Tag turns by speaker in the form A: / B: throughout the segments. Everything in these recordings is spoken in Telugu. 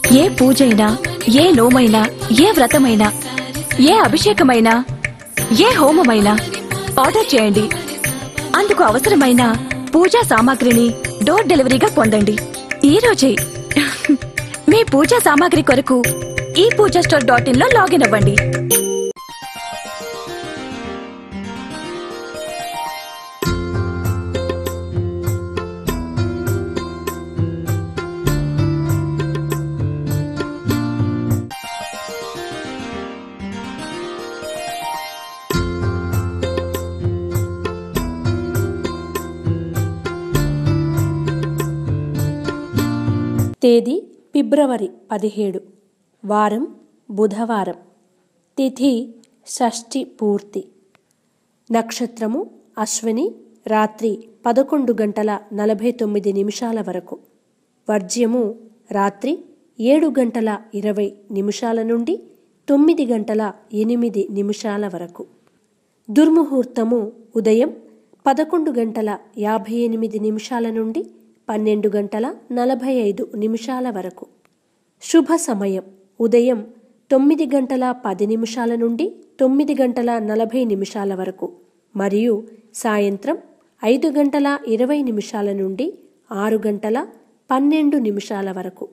A: ఏ పూజైనా ఏ నోమైనా ఏ వ్రతమైనా ఏ అభిషేకమైనా ఏ హోమమైనా ఆర్డర్ చేయండి అందుకు అవసరమైన పూజా సామాగ్రిని డోర్ డెలివరీగా పొందండి ఈ రోజే మీ పూజా సామాగ్రి కొరకు ఈ పూజా స్టోర్ డాట్ ఇన్ లో లాగిన్ అవ్వండి
B: తేదీ ఫిబ్రవరి పదిహేడు వారం బుధవారం తిథి షష్ఠి పూర్తి నక్షత్రము అశ్విని రాత్రి పదకొండు గంటల నలభై తొమ్మిది నిమిషాల వరకు వర్జ్యము రాత్రి ఏడు గంటల ఇరవై నిమిషాల నుండి తొమ్మిది గంటల ఎనిమిది నిమిషాల వరకు దుర్ముహూర్తము ఉదయం పదకొండు గంటల యాభై ఎనిమిది నిమిషాల నుండి పన్నెండు గంటల నలభై ఐదు నిమిషాల వరకు శుభ సమయం ఉదయం తొమ్మిది గంటల పది నిమిషాల నుండి తొమ్మిది గంటల నలభై నిమిషాల వరకు మరియు సాయంత్రం ఐదు గంటల ఇరవై నిమిషాల నుండి ఆరు గంటల పన్నెండు నిమిషాల వరకు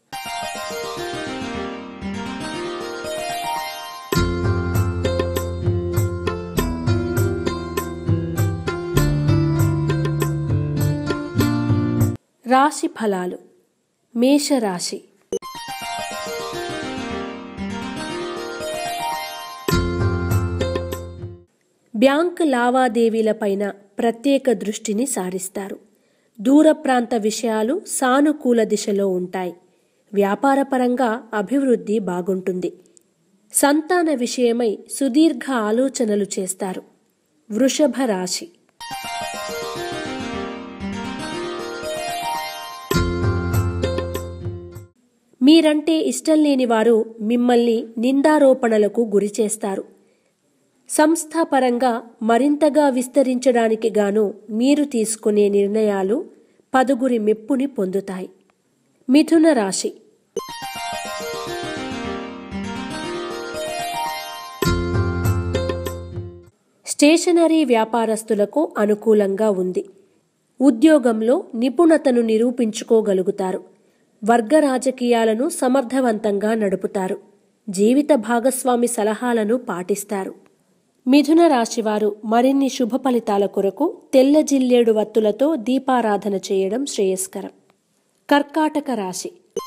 B: రాశి ఫలాలు మేషరాశి బ్యాంక్ లావాదేవీలపైన ప్రత్యేక దృష్టిని సారిస్తారు దూర ప్రాంత విషయాలు సానుకూల దిశలో ఉంటాయి వ్యాపారపరంగా అభివృద్ధి బాగుంటుంది సంతాన విషయమై సుదీర్ఘ ఆలోచనలు చేస్తారు వృషభ రాశి మీరంటే ఇష్టం లేని వారు మిమ్మల్ని నిందారోపణలకు గురిచేస్తారు సంస్థాపరంగా మరింతగా విస్తరించడానికి గాను మీరు తీసుకునే నిర్ణయాలు పదుగురి మెప్పుని పొందుతాయి మిథున రాశి స్టేషనరీ వ్యాపారస్తులకు అనుకూలంగా ఉంది ఉద్యోగంలో నిపుణతను నిరూపించుకోగలుగుతారు వర్గ రాజకీయాలను సమర్థవంతంగా నడుపుతారు జీవిత భాగస్వామి సలహాలను పాటిస్తారు మిథున రాశివారు మరిన్ని శుభ ఫలితాల కొరకు తెల్ల జిల్లేడు వత్తులతో దీపారాధన చేయడం శ్రేయస్కరం కర్కాటక రాశి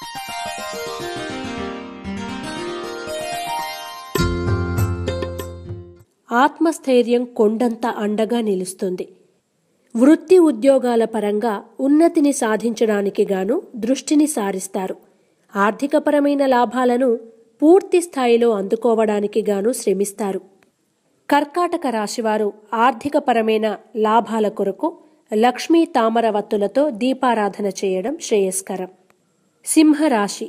B: ఆత్మస్థైర్యం కొండంత అండగా నిలుస్తుంది వృత్తి ఉద్యోగాల పరంగా ఉన్నతిని సాధించడానికి గాను దృష్టిని సారిస్తారు ఆర్థికపరమైన లాభాలను పూర్తి స్థాయిలో అందుకోవడానికి గాను శ్రమిస్తారు కర్కాటక రాశివారు ఆర్థికపరమైన లాభాల కొరకు లక్ష్మీ తామర వత్తులతో దీపారాధన చేయడం శ్రేయస్కరం సింహరాశి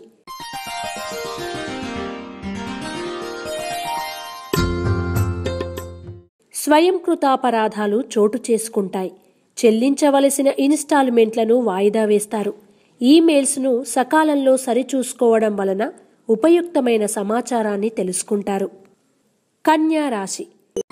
B: స్వయంకృతాపరాధాలు చోటు చేసుకుంటాయి చెల్లించవలసిన ఇన్స్టాల్మెంట్లను వాయిదా వేస్తారు ఈమెయిల్స్ను సకాలంలో సరిచూసుకోవడం వలన ఉపయుక్తమైన సమాచారాన్ని తెలుసుకుంటారు కన్యా రాశి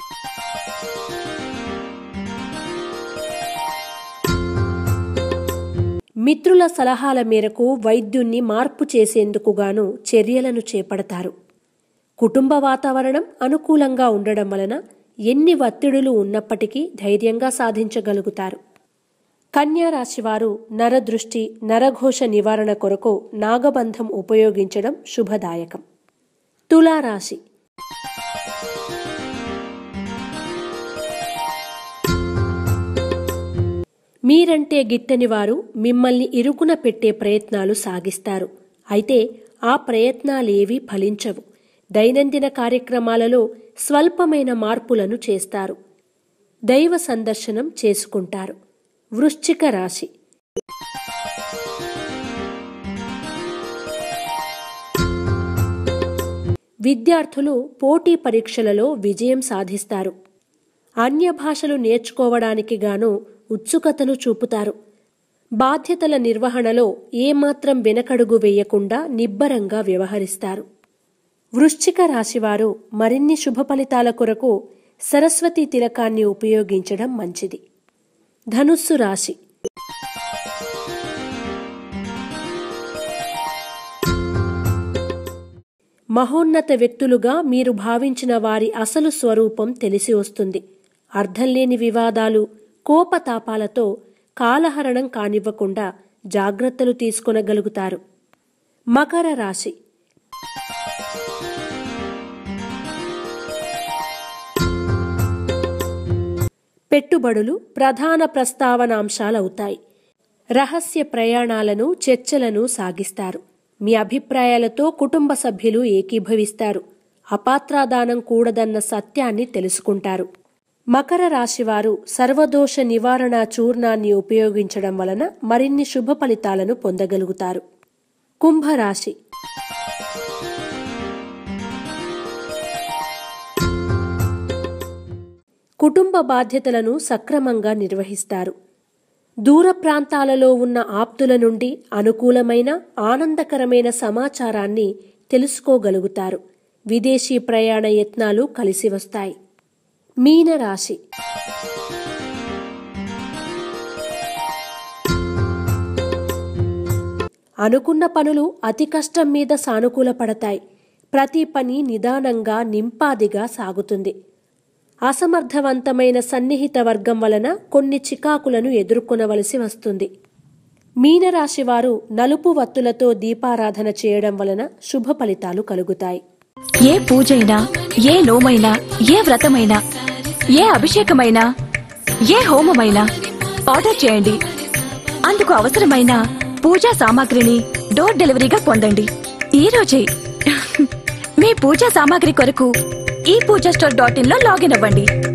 B: మిత్రుల సలహాల మేరకు వైద్యుణ్ణి మార్పు చేసేందుకు గాను చర్యలను చేపడతారు కుటుంబ వాతావరణం అనుకూలంగా ఉండడం వలన ఎన్ని ఒత్తిడులు ఉన్నప్పటికీ ధైర్యంగా సాధించగలుగుతారు కన్యా రాశివారు నరదృష్టి నరఘోష నివారణ కొరకు నాగబంధం ఉపయోగించడం శుభదాయకం తులారాశి మీరంటే గిట్టని వారు మిమ్మల్ని ఇరుకున పెట్టే ప్రయత్నాలు సాగిస్తారు అయితే ఆ ప్రయత్నాలేవీ ఫలించవు దైనందిన కార్యక్రమాలలో స్వల్పమైన మార్పులను చేస్తారు దైవ సందర్శనం చేసుకుంటారు వృశ్చిక రాశి విద్యార్థులు పోటీ పరీక్షలలో విజయం సాధిస్తారు అన్య భాషలు నేర్చుకోవడానికి గాను ఉత్సుకతను చూపుతారు బాధ్యతల నిర్వహణలో ఏమాత్రం వెనకడుగు వేయకుండా నిబ్బరంగా వ్యవహరిస్తారు వృశ్చిక రాశివారు మరిన్ని శుభ ఫలితాల కొరకు సరస్వతి తిలకాన్ని ఉపయోగించడం మంచిది ధనుస్సు రాశి మహోన్నత వ్యక్తులుగా మీరు భావించిన వారి అసలు స్వరూపం తెలిసి వస్తుంది అర్థంలేని వివాదాలు కోపతాపాలతో కాలహరణం కానివ్వకుండా జాగ్రత్తలు తీసుకొనగలుగుతారు మకర రాశి పెట్టుబడులు ప్రధాన ప్రస్తావనాంశాలవుతాయి రహస్య ప్రయాణాలను చర్చలను సాగిస్తారు మీ అభిప్రాయాలతో కుటుంబ సభ్యులు ఏకీభవిస్తారు అపాత్రాదానం కూడదన్న సత్యాన్ని తెలుసుకుంటారు మకర రాశివారు సర్వదోష నివారణ చూర్ణాన్ని ఉపయోగించడం వలన మరిన్ని శుభ ఫలితాలను పొందగలుగుతారు కుంభరాశి కుటుంబ బాధ్యతలను సక్రమంగా నిర్వహిస్తారు దూర ప్రాంతాలలో ఉన్న ఆప్తుల నుండి అనుకూలమైన ఆనందకరమైన సమాచారాన్ని తెలుసుకోగలుగుతారు విదేశీ ప్రయాణ యత్నాలు కలిసి వస్తాయి మీనరాశి అనుకున్న పనులు అతి కష్టం మీద సానుకూల పడతాయి ప్రతి పని నిదానంగా నింపాదిగా సాగుతుంది అసమర్థవంతమైన సన్నిహిత వర్గం వలన కొన్ని చికాకులను ఎదుర్కొనవలసి వస్తుంది మీనరాశి వారు నలుపు వత్తులతో దీపారాధన చేయడం వలన శుభ ఫలితాలు కలుగుతాయి
A: ఏ పూజైనా ఏ నోమైనా ఏ వ్రతమైనా ఏ అభిషేకమైనా ఏ హోమమైనా ఆర్డర్ చేయండి అందుకు అవసరమైన పూజా సామాగ్రిని డోర్ డెలివరీగా పొందండి ఈ రోజే మీ పూజా సామాగ్రి కొరకు ఈ పూజా స్టోర్ డాట్ ఇన్ లో లాగిన్ అవ్వండి